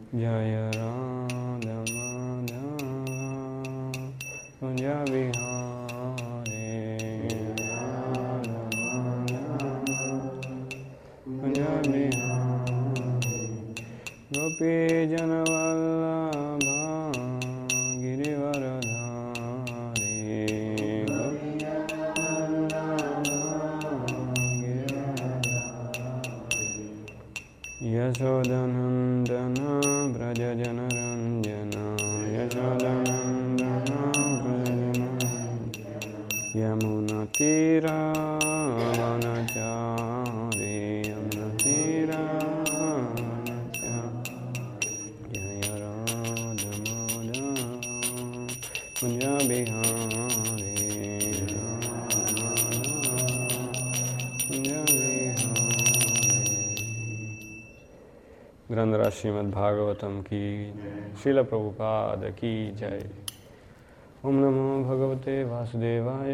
जय राधम कुञ्ज विहारे कुञ्ज विहारे गोपीजनवल्लभा गिरिवरधारे यशोदनन्दन व्रजजनरञ्जन यशोदनन्दन व्रजजनरञ्जन यमुनतीरावनचारे यमुनतीरावनचारे जय राधमाधव कुञ्ज बिहारे कुञ्ज बिहारे ग्रंथराज श्रीमद् भागवतम की शिल प्रभुपाद की जय ओम नमो भगवते वासुदेवाय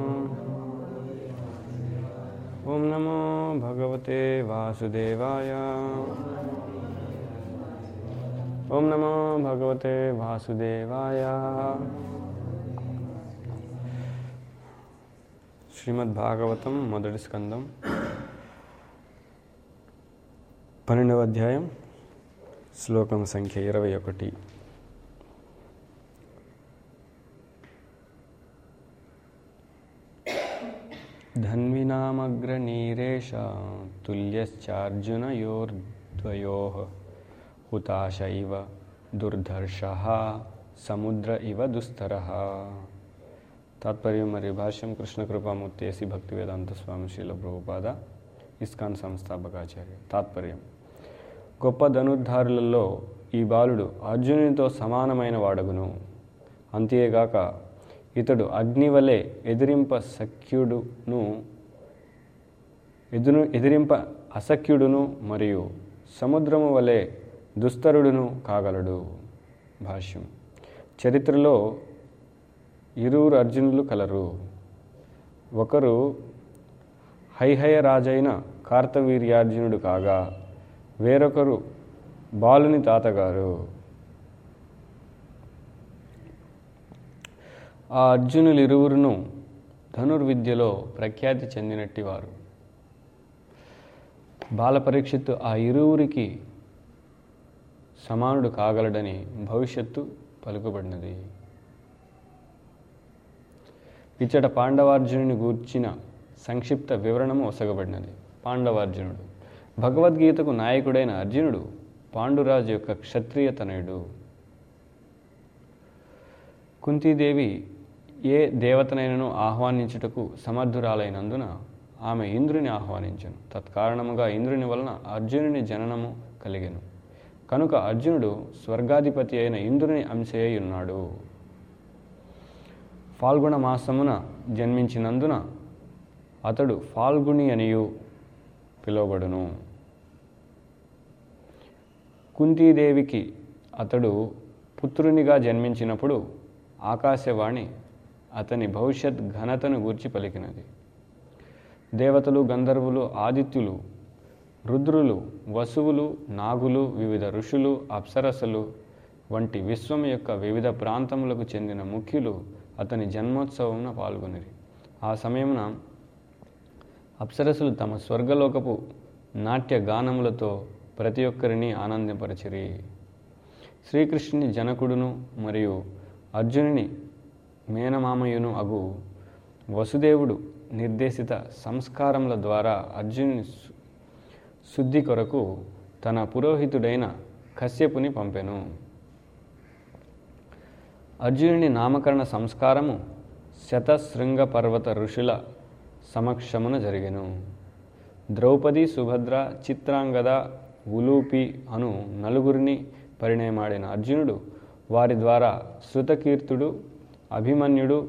ओम नमो भगवते वासुदेवाय ओम नमो भगवते वासुदेवाय శ్రీమద్ భాగవతం మొదటి స్కందం పన్నెండవ అధ్యాయం శ్లోకం సంఖ్య ఇరవై ఒకటి ధన్వినామగ్రనీరేష తుల్యశ్చార్జునయోర్ద్వయో హుతాశ ఇవ దుర్ధర్ష సముద్ర ఇవ దుస్తర తాత్పర్యం మరియు భాష్యం కృష్ణ కృపామూర్తి ఎసి భక్తి వేదాంత స్వామి శీల ప్రభుపాద ఇస్కాన్ సంస్థాపకాచార్య తాత్పర్యం గొప్ప ధనుర్ధారులలో ఈ బాలుడు అర్జునునితో సమానమైన వాడగును అంతేగాక ఇతడు అగ్ని వలె ఎదిరింప సఖ్యుడును ఎదురు ఎదిరింప అసఖ్యుడును మరియు సముద్రము వలె దుస్తరుడును కాగలడు భాష్యం చరిత్రలో ఇరువురు అర్జునులు కలరు ఒకరు హైహయ రాజైన కార్తవీర్యార్జునుడు కాగా వేరొకరు బాలుని తాతగారు ఆ అర్జునులిరువురును ధనుర్విద్యలో ప్రఖ్యాతి చెందినట్టివారు బాలపరీక్షిత్తు ఆ ఇరువురికి సమానుడు కాగలడని భవిష్యత్తు పలుకుబడినది ఇచ్చట పాండవార్జునుని గూర్చిన సంక్షిప్త వివరణము ఒసగబడినది పాండవార్జునుడు భగవద్గీతకు నాయకుడైన అర్జునుడు పాండురాజు యొక్క క్షత్రియ తనయుడు కుంతీదేవి ఏ దేవతనైనను ఆహ్వానించుటకు సమర్థురాలైనందున ఆమె ఇంద్రుని ఆహ్వానించను తత్కారణముగా ఇంద్రుని వలన అర్జునుని జననము కలిగెను కనుక అర్జునుడు స్వర్గాధిపతి అయిన ఇంద్రుని అంశయ్య ఉన్నాడు ఫాల్గుణ మాసమున జన్మించినందున అతడు ఫాల్గుని అనియు పిలువబడును కుంతీదేవికి అతడు పుత్రునిగా జన్మించినప్పుడు ఆకాశవాణి అతని భవిష్యత్ ఘనతను గూర్చి పలికినది దేవతలు గంధర్వులు ఆదిత్యులు రుద్రులు వసువులు నాగులు వివిధ ఋషులు అప్సరసలు వంటి విశ్వం యొక్క వివిధ ప్రాంతములకు చెందిన ముఖ్యులు అతని జన్మోత్సవమున పాల్గొనిరి ఆ సమయమున అప్సరసులు తమ స్వర్గలోకపు నాట్య గానములతో ప్రతి ఒక్కరిని ఆనందింపరచిరి శ్రీకృష్ణుని జనకుడును మరియు అర్జునుని మేనమామయును అగు వసుదేవుడు నిర్దేశిత సంస్కారముల ద్వారా అర్జునుని సు- శుద్ధి కొరకు తన పురోహితుడైన కశ్యపుని పంపెను అర్జునుని నామకరణ సంస్కారము శతశృంగ పర్వత ఋషుల సమక్షమున జరిగెను ద్రౌపది సుభద్ర చిత్రాంగద ఉలూపి అను నలుగురిని పరిణయమాడిన అర్జునుడు వారి ద్వారా శృతకీర్తుడు అభిమన్యుడు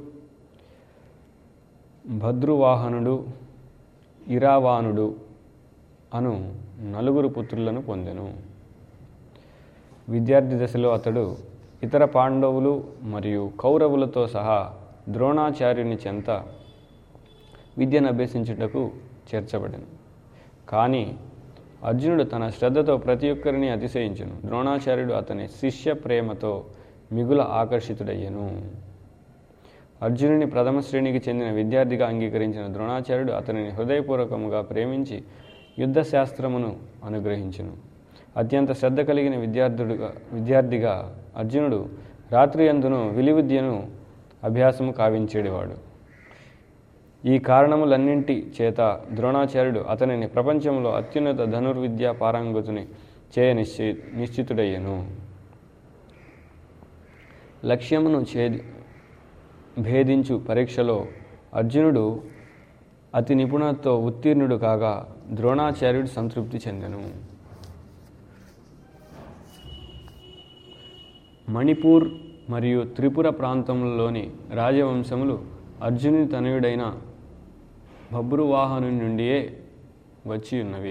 భద్రువాహనుడు ఇరావానుడు అను నలుగురు పుత్రులను పొందెను విద్యార్థి దశలో అతడు ఇతర పాండవులు మరియు కౌరవులతో సహా ద్రోణాచార్యుని చెంత విద్యను అభ్యసించుటకు చేర్చబడెను కానీ అర్జునుడు తన శ్రద్ధతో ప్రతి ఒక్కరిని అతిశయించును ద్రోణాచార్యుడు అతని శిష్య ప్రేమతో మిగుల ఆకర్షితుడయ్యను అర్జునుని ప్రథమ శ్రేణికి చెందిన విద్యార్థిగా అంగీకరించిన ద్రోణాచార్యుడు అతనిని హృదయపూర్వకముగా ప్రేమించి యుద్ధ శాస్త్రమును అనుగ్రహించును అత్యంత శ్రద్ధ కలిగిన విద్యార్థుడుగా విద్యార్థిగా అర్జునుడు రాత్రి అందును విలువిద్యను అభ్యాసము కావించేవాడు ఈ కారణములన్నింటి చేత ద్రోణాచార్యుడు అతనిని ప్రపంచంలో అత్యున్నత ధనుర్విద్యా పారంగతుని చేయ నిశ్చి నిశ్చితుడయ్యను లక్ష్యమును ఛేది భేదించు పరీక్షలో అర్జునుడు అతి నిపుణతతో ఉత్తీర్ణుడు కాగా ద్రోణాచార్యుడు సంతృప్తి చెందెను మణిపూర్ మరియు త్రిపుర ప్రాంతంలోని రాజవంశములు అర్జునుని తనయుడైన బబ్రువాహను నుండియే వచ్చి ఉన్నవి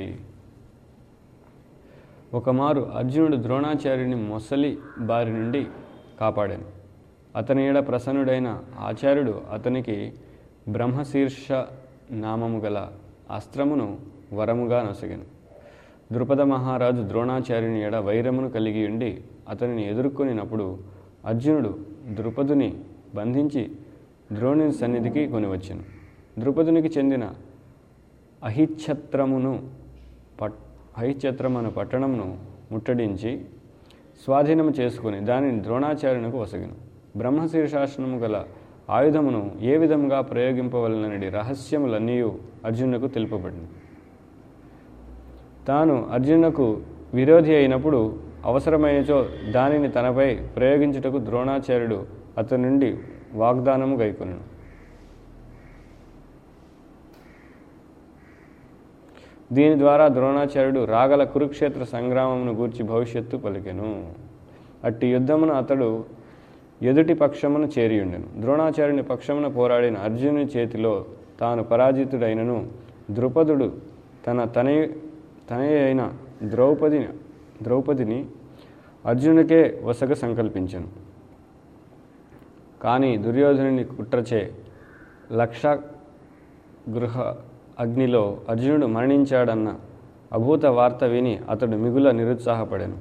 ఒకమారు అర్జునుడు ద్రోణాచార్యుని మొసలి బారి నుండి కాపాడాను అతని ఏడ ప్రసన్నుడైన ఆచార్యుడు అతనికి బ్రహ్మశీర్ష నామము గల అస్త్రమును వరముగా నొసగెను ద్రుపద మహారాజు ద్రోణాచార్యుని ఎడ వైరమును కలిగి ఉండి అతనిని ఎదుర్కొనినప్పుడు అర్జునుడు ద్రుపదుని బంధించి ద్రోణుని సన్నిధికి కొనివచ్చెను ద్రుపదునికి చెందిన అహిఛత్రమును పట్ అహిఛత్రమను పట్టణమును ముట్టడించి స్వాధీనము చేసుకుని దానిని ద్రోణాచార్యునికి వసగిను బ్రహ్మశీర్షాసనము గల ఆయుధమును ఏ విధముగా ప్రయోగింపవలనని రహస్యములన్నీ అర్జునుకు తెలుపబడింది తాను అర్జునుకు విరోధి అయినప్పుడు అవసరమైనచో దానిని తనపై ప్రయోగించుటకు ద్రోణాచార్యుడు అతని నుండి వాగ్దానము గైకొనను దీని ద్వారా ద్రోణాచార్యుడు రాగల కురుక్షేత్ర సంగ్రామమును గూర్చి భవిష్యత్తు పలికెను అట్టి యుద్ధమును అతడు ఎదుటి పక్షమును చేరియుండెను ద్రోణాచార్యుని పక్షమున పోరాడిన అర్జునుని చేతిలో తాను పరాజితుడైనను ద్రుపదుడు తన తనయ తనయ అయిన ద్రౌపదిని ద్రౌపదిని అర్జునునికే వసగ సంకల్పించను కానీ దుర్యోధనుని కుట్రచే లక్ష గృహ అగ్నిలో అర్జునుడు మరణించాడన్న అభూత వార్త విని అతడు మిగుల నిరుత్సాహపడాను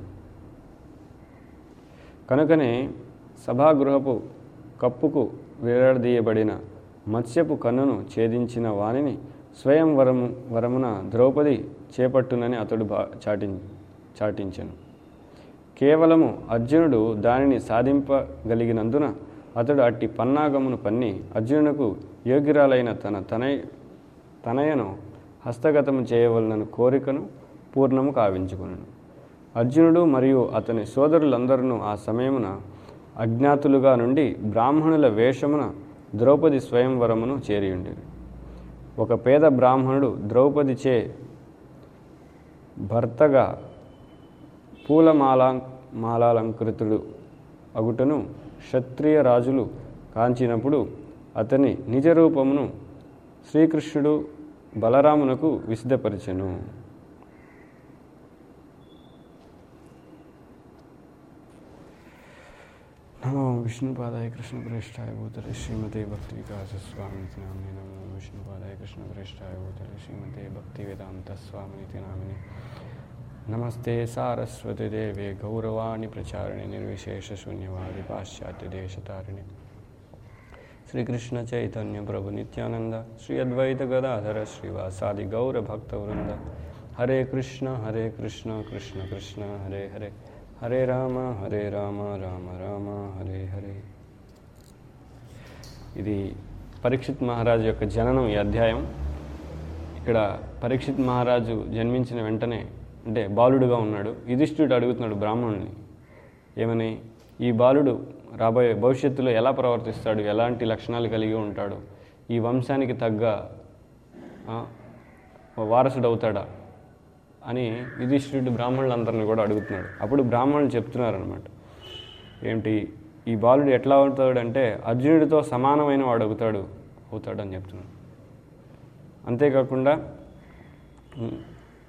కనుకనే సభాగృహపు కప్పుకు వేలాడదీయబడిన మత్స్యపు కన్నును ఛేదించిన వానిని స్వయం వరము వరమున ద్రౌపది చేపట్టునని అతడు బా చాటి చాటించెను కేవలము అర్జునుడు దానిని సాధింపగలిగినందున అతడు అట్టి పన్నాగమును పన్ని అర్జునునకు యోగ్యురాలైన తన తనయ తనయను హస్తగతము చేయవలనను కోరికను పూర్ణము కావించుకును అర్జునుడు మరియు అతని సోదరులందరూ ఆ సమయమున అజ్ఞాతులుగా నుండి బ్రాహ్మణుల వేషమున ద్రౌపది స్వయంవరమును చేరియుండిరి ఒక పేద బ్రాహ్మణుడు ద్రౌపదిచే భర్తగా పూలమాలా మాలాలంకృతుడు అగుటను క్షత్రియ రాజులు కాంచినప్పుడు అతని నిజ రూపమును శ్రీకృష్ణుడు బలరామునకు విసిద్ధపరిచెను నమో విష్ణుపాదాయ కృష్ణప్రేష్టాయ భూతలే శ్రీమతే భక్తి వికాస స్వామితి నామిని నమో విష్ణుపాదాయ కృష్ణప్రేష్టాయ భూతలే శ్రీమతే భక్తి వేదాంత స్వామితి నామిని నమస్తే సారస్వతి దేవే గౌరవాణి ప్రచారిణి నిర్విశేష శూన్యవాది పాశ్చాత్య దేశతారిణి శ్రీకృష్ణ చైతన్య ప్రభు నిత్యానంద శ్రీ అద్వైత గదాధర శ్రీవాసాది గౌర భక్త వృంద హరే కృష్ణ హరే కృష్ణ కృష్ణ కృష్ణ హరే హరే హరే రామ హరే రామ రామ రామ హరే హరే ఇది పరీక్షిత్ మహారాజు యొక్క జననం ఈ అధ్యాయం ఇక్కడ పరీక్షిత్ మహారాజు జన్మించిన వెంటనే అంటే బాలుడుగా ఉన్నాడు యుధిష్ఠుడు అడుగుతున్నాడు బ్రాహ్మణుని ఏమని ఈ బాలుడు రాబోయే భవిష్యత్తులో ఎలా ప్రవర్తిస్తాడు ఎలాంటి లక్షణాలు కలిగి ఉంటాడు ఈ వంశానికి తగ్గ ఆ, వారసుడు అవుతాడా అని యుధిష్ఠిరుడు బ్రాహ్మణులందరినీ కూడా అడుగుతున్నాడు అప్పుడు బ్రాహ్మణులు చెప్తున్నారు అనమాట ఏంటి ఈ బాలుడు ఎట్లా అవుతాడంటే అర్జునుడితో సమానమైన వాడు అవుతాడు అవుతాడు అని చెప్తున్నాడు అంతేకాకుండా ఉమ్,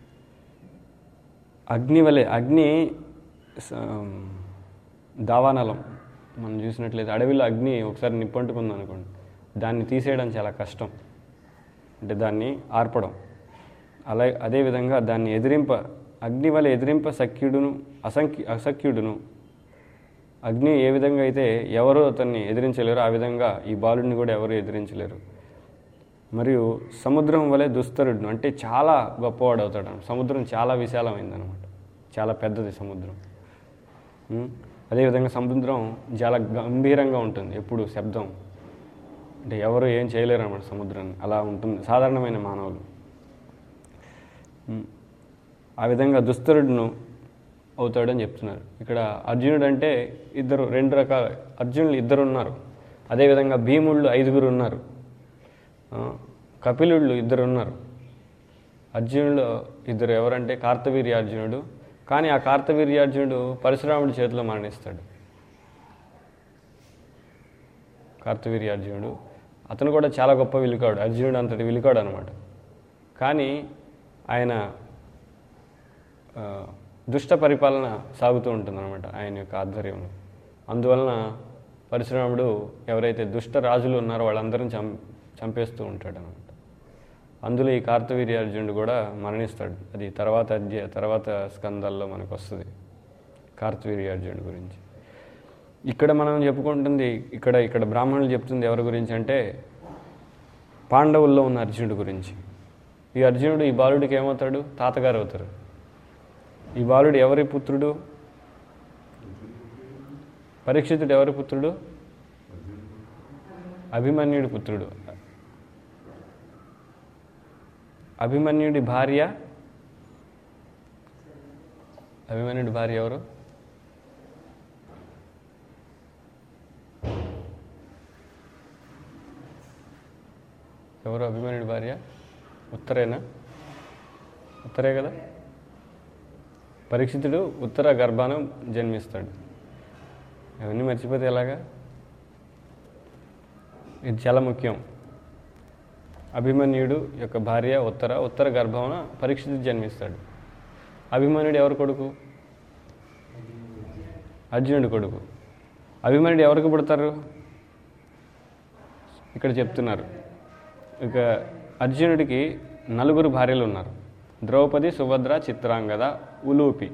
అగ్ని వలె అగ్ని స- దావానలం మనం చూసినట్లయితే అడవిలో అగ్ని ఒకసారి నిప్పంటుకుంది అనుకోండి దాన్ని తీసేయడం చాలా కష్టం అంటే దాన్ని ఆర్పడం అలా అదేవిధంగా దాన్ని ఎదిరింప అగ్ని వల్ల ఎదిరింప సఖ్యుడును అసంఖ్య అసఖ్యుడును అగ్ని ఏ విధంగా అయితే ఎవరు అతన్ని ఎదిరించలేరు ఆ విధంగా ఈ బాలుడిని కూడా ఎవరు ఎదిరించలేరు మరియు సముద్రం వలె దుస్తరుడును అంటే చాలా గొప్పవాడు అవుతాడు సముద్రం చాలా విశాలమైందనమాట చాలా పెద్దది సముద్రం ఉం? అదేవిధంగా సముద్రం చాలా గంభీరంగా ఉంటుంది ఎప్పుడు శబ్దం అంటే ఎవరు ఏం చేయలేరు అన్నమాట సముద్రాన్ని అలా ఉంటుంది సాధారణమైన మానవులు ఉం. ఆ విధంగా దుస్తరుడును అవుతాడని చెప్తున్నారు ఇక్కడ అర్జునుడు అంటే ఇద్దరు రెండు రకాల అర్జునులు ఇద్దరు ఉన్నారు అదేవిధంగా భీముళ్ళు ఐదుగురు ఉన్నారు ఆ, కపిలుళ్ళు ఇద్దరు ఉన్నారు అర్జునుడు ఇద్దరు ఎవరంటే కార్తవీర్యార్జునుడు కానీ ఆ కార్తవీర్యార్జునుడు పరశురాముడి చేతిలో మరణిస్తాడు కార్తవీర్యార్జునుడు అతను కూడా చాలా గొప్ప విలుకాడు అర్జునుడు అంతటి విలుకాడు అనమాట కానీ ఆయన ఆ, దుష్ట పరిపాలన సాగుతూ ఉంటుందన్నమాట ఆయన యొక్క ఆధ్వర్యంలో అందువలన పరశురాముడు ఎవరైతే దుష్ట రాజులు ఉన్నారో వాళ్ళందరిని చం చంపేస్తూ ఉంటాడు అనమాట అందులో ఈ కార్తవీర్యార్జునుడు కూడా మరణిస్తాడు అది తర్వాత అధ్యాయ తర్వాత స్కందాల్లో మనకు వస్తుంది కార్తవీర్యార్జునుడి గురించి ఇక్కడ మనం చెప్పుకుంటుంది ఇక్కడ ఇక్కడ బ్రాహ్మణులు చెప్తుంది ఎవరి గురించి అంటే పాండవుల్లో ఉన్న అర్జునుడి గురించి ఈ అర్జునుడు ఈ బాలుడికి ఏమవుతాడు తాతగారు అవుతారు ఈ బాలుడు ఎవరి పుత్రుడు పరీక్షితుడు ఎవరి పుత్రుడు అభిమన్యుడి పుత్రుడు అభిమన్యుడి భార్య అభిమన్యుడి భార్య ఎవరు ఎవరు అభిమన్యుడి భార్య ఉత్తరేనా ఉత్తరే కదా పరీక్షితుడు ఉత్తర గర్భాన జన్మిస్తాడు అవన్నీ మర్చిపోతే ఎలాగా ఇది చాలా ముఖ్యం అభిమన్యుడు యొక్క భార్య ఉత్తర ఉత్తర గర్భమున పరీక్షితుడు జన్మిస్తాడు అభిమన్యుడు ఎవరు కొడుకు అర్జునుడి కొడుకు అభిమన్యుడు ఎవరికి పుడతారు ఇక్కడ చెప్తున్నారు ఇక అర్జునుడికి నలుగురు భార్యలు ఉన్నారు ద్రౌపది సుభద్ర చిత్రాంగద ఉలూపి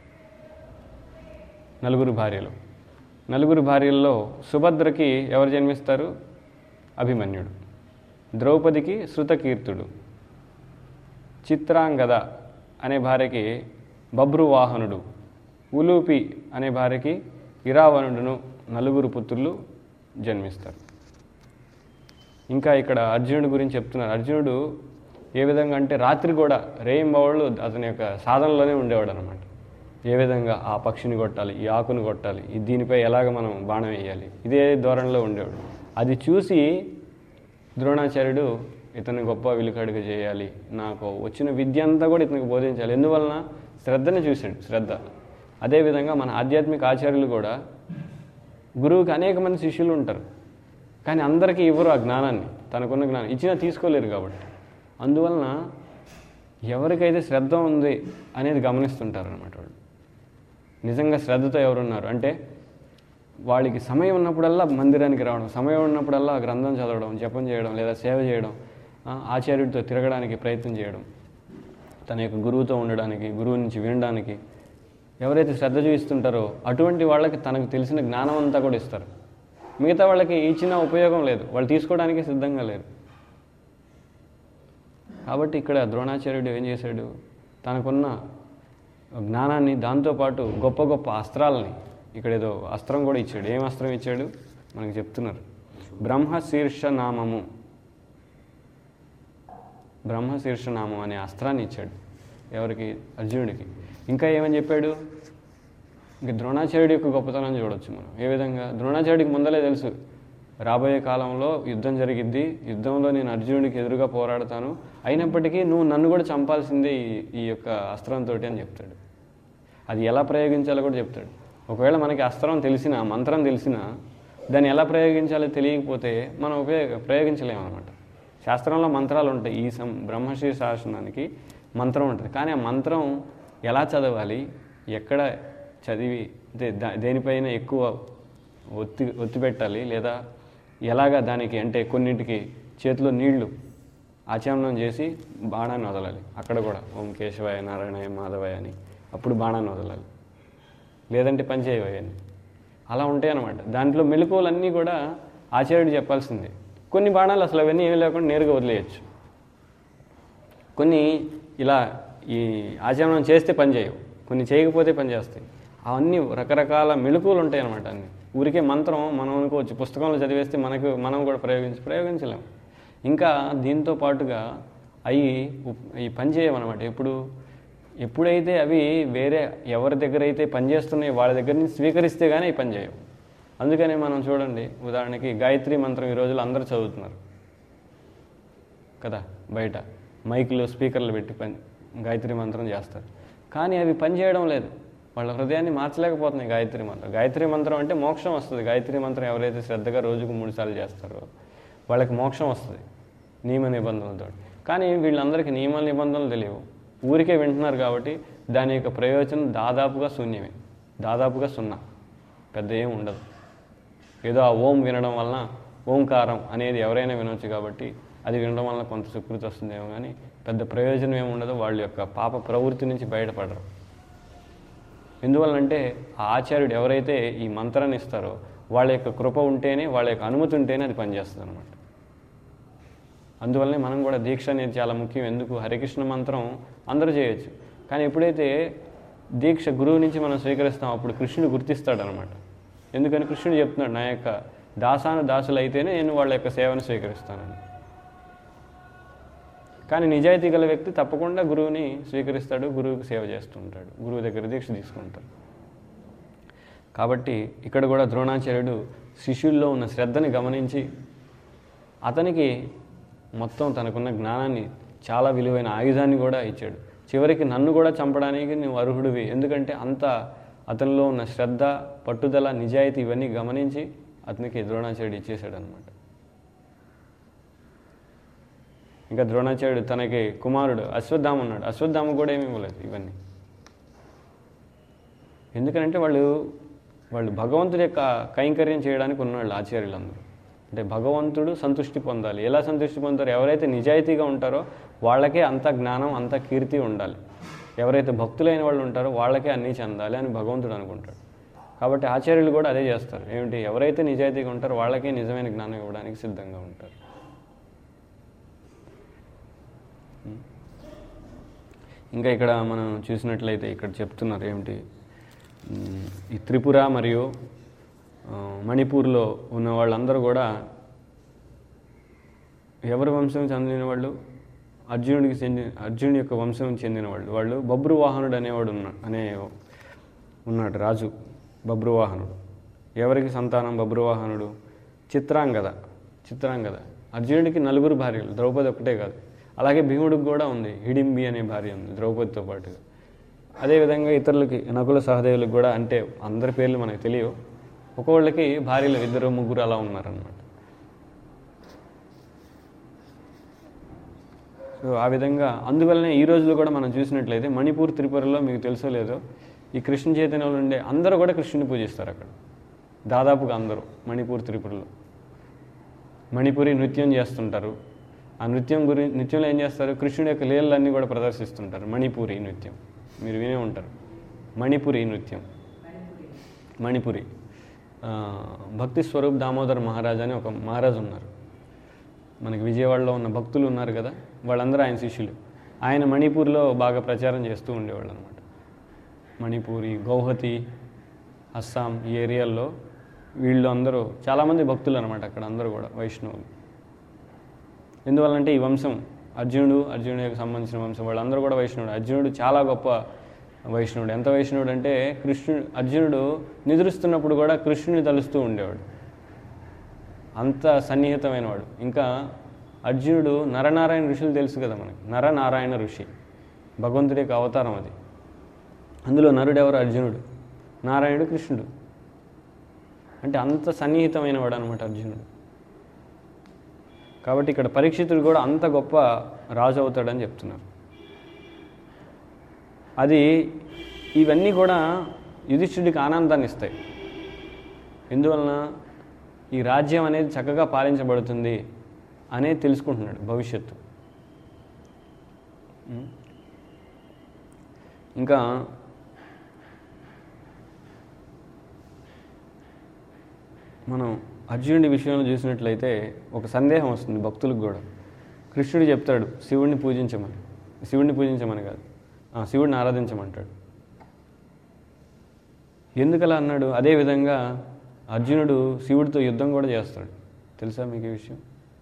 నలుగురు భార్యలు నలుగురు భార్యల్లో సుభద్రకి ఎవరు జన్మిస్తారు అభిమన్యుడు ద్రౌపదికి శృతకీర్తుడు చిత్రాంగద అనే భార్యకి బభ్రువాహనుడు ఉలూపి అనే భార్యకి ఇరావణుడును నలుగురు పుత్రులు జన్మిస్తారు ఇంకా ఇక్కడ అర్జునుడి గురించి చెప్తున్నారు అర్జునుడు ఏ విధంగా అంటే రాత్రి కూడా రేయింబవళ్ళు అతని యొక్క సాధనలోనే ఉండేవాడు అనమాట ఏ విధంగా ఆ పక్షిని కొట్టాలి ఈ ఆకుని కొట్టాలి ఈ దీనిపై ఎలాగ మనం బాణం వేయాలి ఇదే ధోరణిలో ఉండేవాడు అది చూసి ద్రోణాచార్యుడు ఇతన్ని గొప్ప విలుకాడిగా చేయాలి నాకు వచ్చిన విద్య అంతా కూడా ఇతనికి బోధించాలి ఎందువలన శ్రద్ధని చూశాడు శ్రద్ధ అదేవిధంగా మన ఆధ్యాత్మిక ఆచార్యులు కూడా గురువుకి అనేక మంది శిష్యులు ఉంటారు కానీ అందరికీ ఇవ్వరు ఆ జ్ఞానాన్ని తనకున్న జ్ఞానం ఇచ్చినా తీసుకోలేరు కాబట్టి అందువలన ఎవరికైతే శ్రద్ధ ఉంది అనేది గమనిస్తుంటారు అనమాట వాళ్ళు నిజంగా శ్రద్ధతో ఎవరున్నారు అంటే వాళ్ళకి సమయం ఉన్నప్పుడల్లా మందిరానికి రావడం సమయం ఉన్నప్పుడల్లా గ్రంథం చదవడం జపం చేయడం లేదా సేవ చేయడం ఆ, ఆచార్యుడితో తిరగడానికి ప్రయత్నం చేయడం తన యొక్క గురువుతో ఉండడానికి గురువు నుంచి వినడానికి ఎవరైతే శ్రద్ధ చూపిస్తుంటారో అటువంటి వాళ్ళకి తనకు తెలిసిన జ్ఞానం అంతా కూడా ఇస్తారు మిగతా వాళ్ళకి ఇచ్చిన ఉపయోగం లేదు వాళ్ళు తీసుకోవడానికి సిద్ధంగా లేరు కాబట్టి ఇక్కడ ద్రోణాచార్యుడు ఏం చేశాడు తనకున్న జ్ఞానాన్ని దాంతోపాటు గొప్ప గొప్ప అస్త్రాలని ఇక్కడ ఏదో అస్త్రం కూడా ఇచ్చాడు ఏం అస్త్రం ఇచ్చాడు మనకు చెప్తున్నారు బ్రహ్మ శీర్ష నామము బ్రహ్మ శీర్ష నామం అనే అస్త్రాన్ని ఇచ్చాడు ఎవరికి అర్జునుడికి ఇంకా ఏమని చెప్పాడు ఇంక ద్రోణాచార్యుడి యొక్క గొప్పతనం చూడొచ్చు మనం ఏ విధంగా ద్రోణాచార్యుడికి ముందలే తెలుసు రాబోయే కాలంలో యుద్ధం జరిగిద్ది యుద్ధంలో నేను అర్జునుడికి ఎదురుగా పోరాడతాను అయినప్పటికీ నువ్వు నన్ను కూడా చంపాల్సిందే ఈ ఈ యొక్క అస్త్రంతో అని చెప్తాడు అది ఎలా ప్రయోగించాలో కూడా చెప్తాడు ఒకవేళ మనకి అస్త్రం తెలిసినా మంత్రం తెలిసినా దాన్ని ఎలా ప్రయోగించాలో తెలియకపోతే మనం ఉపయోగ ప్రయోగించలేము అనమాట శాస్త్రంలో మంత్రాలు ఉంటాయి ఈ సం బ్రహ్మశ్రీ శాసనానికి మంత్రం ఉంటుంది కానీ ఆ మంత్రం ఎలా చదవాలి ఎక్కడ చదివి దే- దా- దేనిపైన ఎక్కువ ఒత్తి ఒత్తి పెట్టాలి లేదా ఎలాగా దానికి అంటే కొన్నింటికి చేతిలో నీళ్లు ఆచమనం చేసి బాణాన్ని వదలాలి అక్కడ కూడా ఓం కేశవాయ నారాయణాయ మాధవాయ అని అప్పుడు బాణాన్ని వదలాలి లేదంటే పని చేయవని అలా ఉంటాయి అన్నమాట దాంట్లో మెలకువలన్నీ కూడా ఆచార్యుడు చెప్పాల్సిందే కొన్ని బాణాలు అసలు అవన్నీ ఏమీ లేకుండా నేరుగా వదిలేయచ్చు కొన్ని ఇలా ఈ ఆచమనం చేస్తే పని చేయవు కొన్ని చేయకపోతే పని చేస్తాయి అవన్నీ రకరకాల మెలకువలు ఉంటాయి అన్నమాట అన్ని ఊరికే మంత్రం మనం అనుకోవచ్చు పుస్తకంలో చదివేస్తే మనకు మనం కూడా ప్రయోగించి ప్రయోగించలేము ఇంకా దీంతో పాటుగా అవి ఉప్- ఈ పని చేయమన్నమాట ఎప్పుడు ఎప్పుడైతే అవి వేరే ఎవరి దగ్గర అయితే పనిచేస్తున్నాయో వాళ్ళ దగ్గర నుంచి స్వీకరిస్తే కానీ అవి పని చేయవు అందుకనే మనం చూడండి ఉదాహరణకి గాయత్రి మంత్రం ఈ రోజుల్లో అందరూ చదువుతున్నారు కదా బయట మైకులు స్పీకర్లు పెట్టి పని గాయత్రి మంత్రం చేస్తారు కానీ అవి పని చేయడం లేదు వాళ్ళ హృదయాన్ని మార్చలేకపోతున్నాయి గాయత్రి మంత్రం గాయత్రి మంత్రం అంటే మోక్షం వస్తుంది గాయత్రి మంత్రం ఎవరైతే శ్రద్ధగా రోజుకు మూడు సార్లు చేస్తారో వాళ్ళకి మోక్షం వస్తుంది నియమ నిబంధనలతో కానీ వీళ్ళందరికీ నియమ నిబంధనలు తెలియవు ఊరికే వింటున్నారు కాబట్టి దాని యొక్క ప్రయోజనం దాదాపుగా శూన్యమే దాదాపుగా సున్నా పెద్ద ఏం ఉండదు ఏదో ఆ ఓం వినడం వలన ఓంకారం అనేది ఎవరైనా వినొచ్చు కాబట్టి అది వినడం వలన కొంత సుకృతి వస్తుందేమో కానీ పెద్ద ప్రయోజనం ఏమి ఉండదు వాళ్ళ యొక్క పాప ప్రవృత్తి నుంచి బయటపడరు ఎందువల్లంటే ఆ ఆచార్యుడు ఎవరైతే ఈ మంత్రాన్ని ఇస్తారో వాళ్ళ యొక్క కృప ఉంటేనే వాళ్ళ యొక్క అనుమతి ఉంటేనే అది పనిచేస్తుంది అనమాట అందువల్లనే మనం కూడా దీక్ష అనేది చాలా ముఖ్యం ఎందుకు హరికృష్ణ మంత్రం అందరూ చేయొచ్చు కానీ ఎప్పుడైతే దీక్ష గురువు నుంచి మనం స్వీకరిస్తాం అప్పుడు కృష్ణుడు గుర్తిస్తాడు అనమాట ఎందుకని కృష్ణుడు చెప్తున్నాడు నా యొక్క దాసాను దాసులు అయితేనే నేను వాళ్ళ యొక్క సేవను స్వీకరిస్తానని కానీ నిజాయితీ గల వ్యక్తి తప్పకుండా గురువుని స్వీకరిస్తాడు గురువుకి సేవ చేస్తుంటాడు గురువు దగ్గర దీక్ష తీసుకుంటాడు కాబట్టి ఇక్కడ కూడా ద్రోణాచార్యుడు శిష్యుల్లో ఉన్న శ్రద్ధని గమనించి అతనికి మొత్తం తనకున్న జ్ఞానాన్ని చాలా విలువైన ఆయుధాన్ని కూడా ఇచ్చాడు చివరికి నన్ను కూడా చంపడానికి నువ్వు అర్హుడివి ఎందుకంటే అంత అతనిలో ఉన్న శ్రద్ధ పట్టుదల నిజాయితీ ఇవన్నీ గమనించి అతనికి ద్రోణాచార్యుడు ఇచ్చేశాడు అనమాట ఇంకా ద్రోణాచార్యుడు తనకి కుమారుడు అశ్వత్థామ ఉన్నాడు అశ్వత్థామ కూడా ఏమీ ఇవ్వలేదు ఇవన్నీ ఎందుకంటే వాళ్ళు వాళ్ళు భగవంతుడి యొక్క కైంకర్యం చేయడానికి ఉన్నవాళ్ళు ఆచార్యులందరూ అంటే భగవంతుడు సంతృష్టి పొందాలి ఎలా సంతృష్టి పొందుతారో ఎవరైతే నిజాయితీగా ఉంటారో వాళ్ళకే అంత జ్ఞానం అంత కీర్తి ఉండాలి ఎవరైతే భక్తులైన వాళ్ళు ఉంటారో వాళ్ళకే అన్నీ చెందాలి అని భగవంతుడు అనుకుంటాడు కాబట్టి ఆచార్యులు కూడా అదే చేస్తారు ఏమిటి ఎవరైతే నిజాయితీగా ఉంటారో వాళ్ళకే నిజమైన జ్ఞానం ఇవ్వడానికి సిద్ధంగా ఉంటారు ఇంకా ఇక్కడ మనం చూసినట్లయితే ఇక్కడ చెప్తున్నారు ఏమిటి ఉమ్, ఈ త్రిపుర మరియు ఆ, మణిపూర్లో ఉన్న వాళ్ళందరూ కూడా ఎవరి వంశం చెందిన వాళ్ళు అర్జునుడికి చెందిన అర్జునుడి యొక్క వంశం చెందిన వాళ్ళు వాళ్ళు బబ్రువాహనుడు అనేవాడు ఉన్న అనే ఉన్నాడు రాజు బబ్రువాహనుడు ఎవరికి సంతానం బబ్రువాహనుడు చిత్రాంగద చిత్రాంగద అర్జునుడికి నలుగురు భార్యలు ద్రౌపది ఒకటే కాదు అలాగే భీముడికి కూడా ఉంది హిడింబి అనే భార్య ఉంది ద్రౌపదితో పాటుగా అదేవిధంగా ఇతరులకి నకుల సహదేవులకు కూడా అంటే అందరి పేర్లు మనకు తెలియవు ఒక్కొక్కళ్ళకి భార్యలు ఇద్దరు ముగ్గురు అలా ఉన్నారనమాట సో ఆ విధంగా అందువల్లనే ఈ రోజులో కూడా మనం చూసినట్లయితే మణిపూర్ త్రిపురలో మీకు తెలుసో లేదో ఈ కృష్ణ చైతన్యంలో ఉండే అందరూ కూడా కృష్ణుని పూజిస్తారు అక్కడ దాదాపుగా అందరూ మణిపూర్ త్రిపురలో మణిపురి నృత్యం చేస్తుంటారు ఆ నృత్యం గురి నృత్యంలో ఏం చేస్తారు కృష్ణుడి యొక్క లీలలన్నీ కూడా ప్రదర్శిస్తుంటారు మణిపూరి నృత్యం మీరు వినే ఉంటారు మణిపురి నృత్యం మణిపురి ఆ, భక్తి స్వరూప్ దామోదర్ మహారాజ్ అని ఒక మహారాజు ఉన్నారు మనకి విజయవాడలో ఉన్న భక్తులు ఉన్నారు కదా వాళ్ళందరూ ఆయన శిష్యులు ఆయన మణిపూర్లో బాగా ప్రచారం చేస్తూ ఉండేవాళ్ళు అనమాట మణిపూరి గౌహతి అస్సాం ఈ ఏరియాల్లో వీళ్ళు అందరూ చాలామంది భక్తులు అనమాట అక్కడ అందరూ కూడా వైష్ణవులు ఎందువల్లంటే ఈ వంశం అర్జునుడు అర్జునుడికి సంబంధించిన వంశం వాళ్ళందరూ కూడా వైష్ణవుడు అర్జునుడు చాలా గొప్ప వైష్ణవుడు ఎంత వైష్ణవుడు అంటే కృష్ణుడు అర్జునుడు నిద్రిస్తున్నప్పుడు కూడా కృష్ణుని తలుస్తూ ఉండేవాడు అంత సన్నిహితమైన వాడు ఇంకా అర్జునుడు నరనారాయణ ఋషులు తెలుసు కదా మనకి నరనారాయణ ఋషి భగవంతుడి యొక్క అవతారం అది అందులో నరుడు ఎవరు అర్జునుడు నారాయణుడు కృష్ణుడు అంటే అంత సన్నిహితమైన వాడు అనమాట అర్జునుడు కాబట్టి ఇక్కడ పరీక్షితుడు కూడా అంత గొప్ప రాజు అవుతాడని చెప్తున్నారు అది ఇవన్నీ కూడా యుధిష్ఠుడికి ఆనందాన్ని ఇస్తాయి ఎందువలన ఈ రాజ్యం అనేది చక్కగా పాలించబడుతుంది అనేది తెలుసుకుంటున్నాడు భవిష్యత్తు ఉమ్. ఇంకా మనం అర్జునుడి విషయంలో చూసినట్లయితే ఒక సందేహం వస్తుంది భక్తులకు కూడా కృష్ణుడు చెప్తాడు శివుడిని పూజించమని శివుడిని పూజించమని కాదు ఆ, శివుడిని ఆరాధించమంటాడు ఎందుకలా అన్నాడు అదేవిధంగా అర్జునుడు శివుడితో యుద్ధం కూడా చేస్తాడు తెలుసా మీకు ఈ విషయం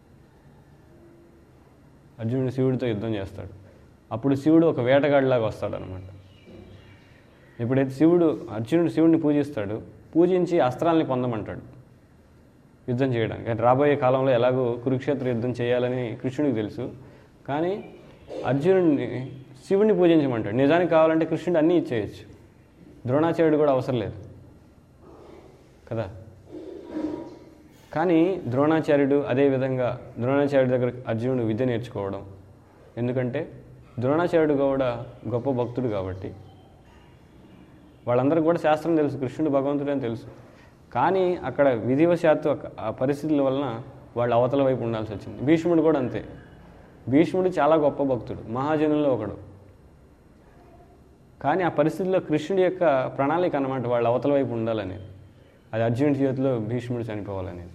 అర్జునుడు శివుడితో యుద్ధం చేస్తాడు అప్పుడు శివుడు ఒక వేటగాడిలాగా వస్తాడు అనమాట ఎప్పుడైతే శివుడు అర్జునుడు శివుడిని పూజిస్తాడు పూజించి అస్త్రాలని పొందమంటాడు యుద్ధం చేయడానికి అంటే రాబోయే కాలంలో ఎలాగో కురుక్షేత్ర యుద్ధం చేయాలని కృష్ణుడికి తెలుసు కానీ అర్జునుడిని శివుడిని పూజించమంటాడు నిజానికి కావాలంటే కృష్ణుడు అన్నీ ఇచ్చేయచ్చు ద్రోణాచార్యుడు కూడా అవసరం లేదు కదా కానీ ద్రోణాచార్యుడు అదేవిధంగా ద్రోణాచార్యుడి దగ్గర అర్జునుడు విద్య నేర్చుకోవడం ఎందుకంటే ద్రోణాచార్యుడు కూడా గొప్ప భక్తుడు కాబట్టి వాళ్ళందరికీ కూడా శాస్త్రం తెలుసు కృష్ణుడు భగవంతుడు అని తెలుసు కానీ అక్కడ విధివశాత్తు అక్క- ఆ పరిస్థితుల వలన వాళ్ళు అవతల వైపు ఉండాల్సి వచ్చింది భీష్ముడు కూడా అంతే భీష్ముడు చాలా గొప్ప భక్తుడు మహాజనుల్లో ఒకడు కానీ ఆ పరిస్థితిలో కృష్ణుడి యొక్క ప్రణాళిక అన్నమాట వాళ్ళు అవతల వైపు ఉండాలనేది అది అర్జునుడి చేతిలో భీష్ముడు చనిపోవాలనేది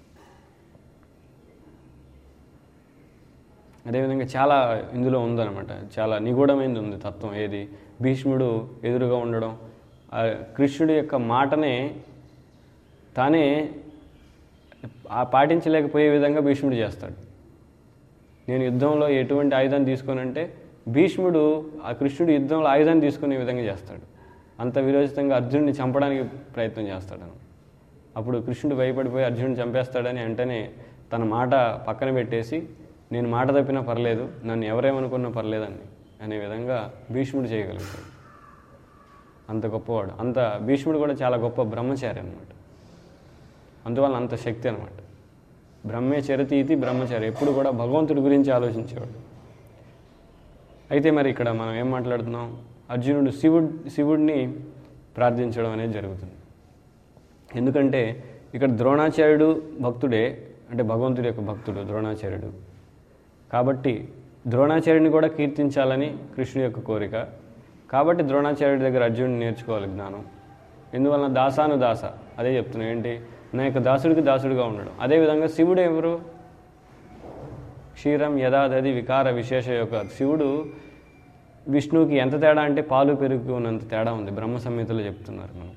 అదేవిధంగా చాలా ఇందులో ఉందన్నమాట చాలా నిగూఢమైనది ఉంది తత్వం ఏది భీష్ముడు ఎదురుగా ఉండడం ఆ కృష్ణుడి యొక్క మాటనే తానే ఆ పాటించలేకపోయే విధంగా భీష్ముడు చేస్తాడు నేను యుద్ధంలో ఎటువంటి ఆయుధాన్ని తీసుకోనంటే భీష్ముడు ఆ కృష్ణుడు యుద్ధంలో ఆయుధాన్ని తీసుకునే విధంగా చేస్తాడు అంత విరోచితంగా అర్జునుడిని చంపడానికి ప్రయత్నం చేస్తాడు అప్పుడు కృష్ణుడు భయపడిపోయి అర్జునుడిని చంపేస్తాడని వెంటనే తన మాట పక్కన పెట్టేసి నేను మాట తప్పినా పర్లేదు నన్ను ఎవరేమనుకున్నా పర్లేదని అనే విధంగా భీష్ముడు చేయగలుగుతాడు అంత గొప్పవాడు అంత భీష్ముడు కూడా చాలా గొప్ప బ్రహ్మచారి అనమాట అందువల్ల అంత శక్తి అనమాట బ్రహ్మే చరతి ఇది బ్రహ్మచారి ఎప్పుడు కూడా భగవంతుడి గురించి ఆలోచించేవాడు అయితే మరి ఇక్కడ మనం ఏం మాట్లాడుతున్నాం అర్జునుడు శివుడు శివుడిని ప్రార్థించడం అనేది జరుగుతుంది ఎందుకంటే ఇక్కడ ద్రోణాచార్యుడు భక్తుడే అంటే భగవంతుడి యొక్క భక్తుడు ద్రోణాచార్యుడు కాబట్టి ద్రోణాచార్యుని కూడా కీర్తించాలని కృష్ణుడి యొక్క కోరిక కాబట్టి ద్రోణాచార్యుడి దగ్గర అర్జునుడు నేర్చుకోవాలి జ్ఞానం ఎందువలన దాసాను దాస అదే చెప్తున్నాను ఏంటి నా యొక్క దాసుడికి దాసుడిగా ఉండడం అదేవిధంగా శివుడు ఎవరు క్షీరం యథాదది వికార విశేష యొక్క శివుడు విష్ణువుకి ఎంత తేడా అంటే పాలు పెరుగు ఉన్నంత తేడా ఉంది బ్రహ్మ సంహితలో చెప్తున్నారు మనం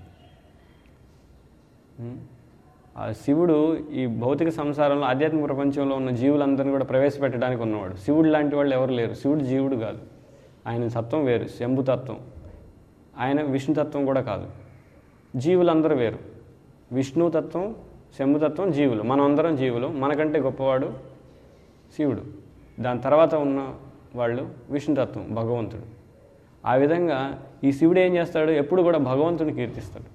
ఉం? ఆ శివుడు ఈ భౌతిక సంసారంలో ఆధ్యాత్మిక ప్రపంచంలో ఉన్న జీవులందరినీ కూడా ప్రవేశపెట్టడానికి ఉన్నవాడు శివుడు లాంటి వాళ్ళు ఎవరు లేరు శివుడు జీవుడు కాదు ఆయన తత్వం వేరు శంభుతత్వం ఆయన విష్ణుతత్వం కూడా కాదు జీవులందరూ వేరు విష్ణుతత్వం శంభుతత్వం జీవులు మనం అందరం జీవులు మనకంటే గొప్పవాడు శివుడు దాని తర్వాత ఉన్న వాళ్ళు విష్ణుతత్వం భగవంతుడు ఆ విధంగా ఈ శివుడు ఏం చేస్తాడు ఎప్పుడు కూడా భగవంతుని కీర్తిస్తాడు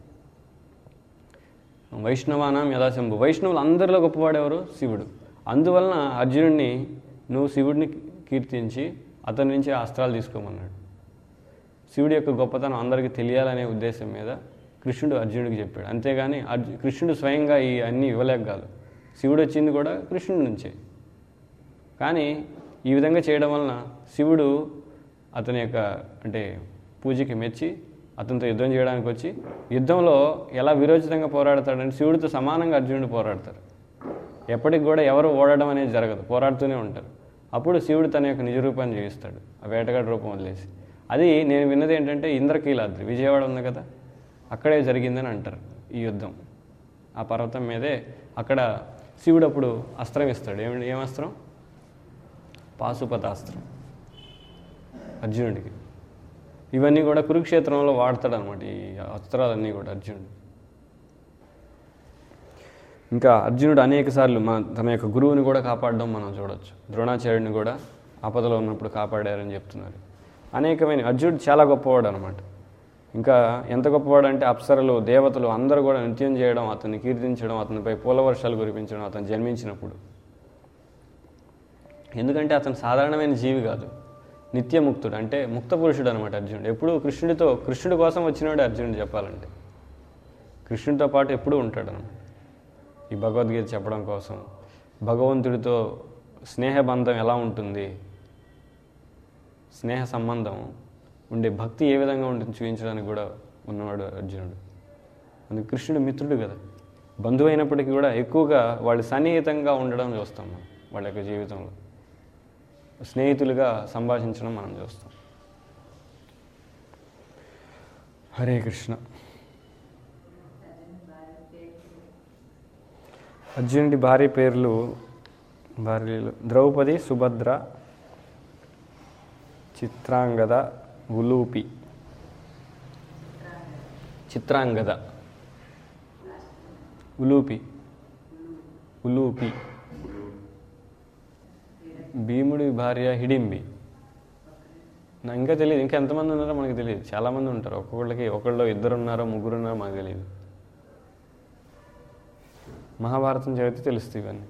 వైష్ణవానాం యథాశంభు వైష్ణవులు అందరిలో గొప్పవాడు ఎవరు శివుడు అందువలన అర్జునుడిని నువ్వు శివుడిని కీర్తించి అతని నుంచి ఆ అస్త్రాలు తీసుకోమన్నాడు శివుడి యొక్క గొప్పతనం అందరికీ తెలియాలనే ఉద్దేశం మీద కృష్ణుడు అర్జునుడికి చెప్పాడు అంతేగాని అర్జు కృష్ణుడు స్వయంగా ఈ అన్నీ ఇవ్వలేక కాదు శివుడు వచ్చింది కూడా కృష్ణుడి నుంచే కానీ ఈ విధంగా చేయడం వలన శివుడు అతని యొక్క అంటే పూజకి మెచ్చి అతనితో యుద్ధం చేయడానికి వచ్చి యుద్ధంలో ఎలా విరోచితంగా పోరాడతాడంటే శివుడితో సమానంగా అర్జునుడు పోరాడతారు ఎప్పటికి కూడా ఎవరు ఓడడం అనేది జరగదు పోరాడుతూనే ఉంటారు అప్పుడు శివుడు తన యొక్క నిజ రూపాన్ని చూపిస్తాడు ఆ వేటగాడి రూపం వదిలేసి అది నేను విన్నది ఏంటంటే ఇంద్రకీలాద్రి విజయవాడ ఉంది కదా అక్కడే జరిగిందని అంటారు ఈ యుద్ధం ఆ పర్వతం మీదే అక్కడ శివుడు అప్పుడు అస్త్రం ఇస్తాడు ఏమి ఏం అస్త్రం పాశుపతాస్త్రం అర్జునుడికి ఇవన్నీ కూడా కురుక్షేత్రంలో వాడతాడు అనమాట ఈ అస్త్రాలన్నీ కూడా అర్జునుడు ఇంకా అర్జునుడు అనేక సార్లు మన తన యొక్క గురువుని కూడా కాపాడడం మనం చూడొచ్చు ద్రోణాచార్యుడిని కూడా ఆపదలో ఉన్నప్పుడు కాపాడారని చెప్తున్నారు అనేకమైన అర్జునుడు చాలా గొప్పవాడు అనమాట ఇంకా ఎంత గొప్పవాడు అంటే అప్సరలు దేవతలు అందరూ కూడా నృత్యం చేయడం అతన్ని కీర్తించడం అతనిపై పూల వర్షాలు కురిపించడం అతను జన్మించినప్పుడు ఎందుకంటే అతను సాధారణమైన జీవి కాదు నిత్యముక్తుడు అంటే ముక్త పురుషుడు అనమాట అర్జునుడు ఎప్పుడూ కృష్ణుడితో కృష్ణుడి కోసం వచ్చినాడు అర్జునుడు చెప్పాలంటే కృష్ణుడితో పాటు ఎప్పుడూ ఉంటాడు అనమాట ఈ భగవద్గీత చెప్పడం కోసం భగవంతుడితో స్నేహబంధం ఎలా ఉంటుంది స్నేహ సంబంధం ఉండే భక్తి ఏ విధంగా ఉంటుంది చూపించడానికి కూడా ఉన్నవాడు అర్జునుడు అందుకు కృష్ణుడు మిత్రుడు కదా బంధువు అయినప్పటికీ కూడా ఎక్కువగా వాళ్ళు సన్నిహితంగా ఉండడం చూస్తాం మనం వాళ్ళ యొక్క జీవితంలో స్నేహితులుగా సంభాషించడం మనం చూస్తాం హరే కృష్ణ అర్జునుడి భార్య పేర్లు భార్యలు ద్రౌపది సుభద్ర చిత్రాంగద ఉలూపి చిత్రాంగద ఉలూపి ఉలూపి భీముడి భార్య హిడింబి నాకు ఇంకా తెలియదు ఇంకా ఎంతమంది ఉన్నారో మనకు తెలియదు చాలామంది ఉంటారు ఒక్కొక్కళ్ళకి ఒకళ్ళు ఇద్దరు ఉన్నారో ముగ్గురు ఉన్నారో మనకు తెలియదు మహాభారతం చదివితే తెలుస్తుంది ఇవన్నీ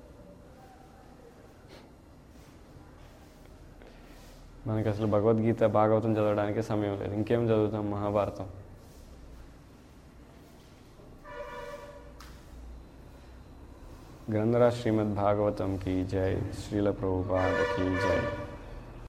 మనకి అసలు భగవద్గీత భాగవతం చదవడానికి సమయం లేదు ఇంకేం చదువుతాం మహాభారతం గ్రంథరాజ్ శ్రీమద్ భాగవతం की जय श्रील प्रभुपाद की जय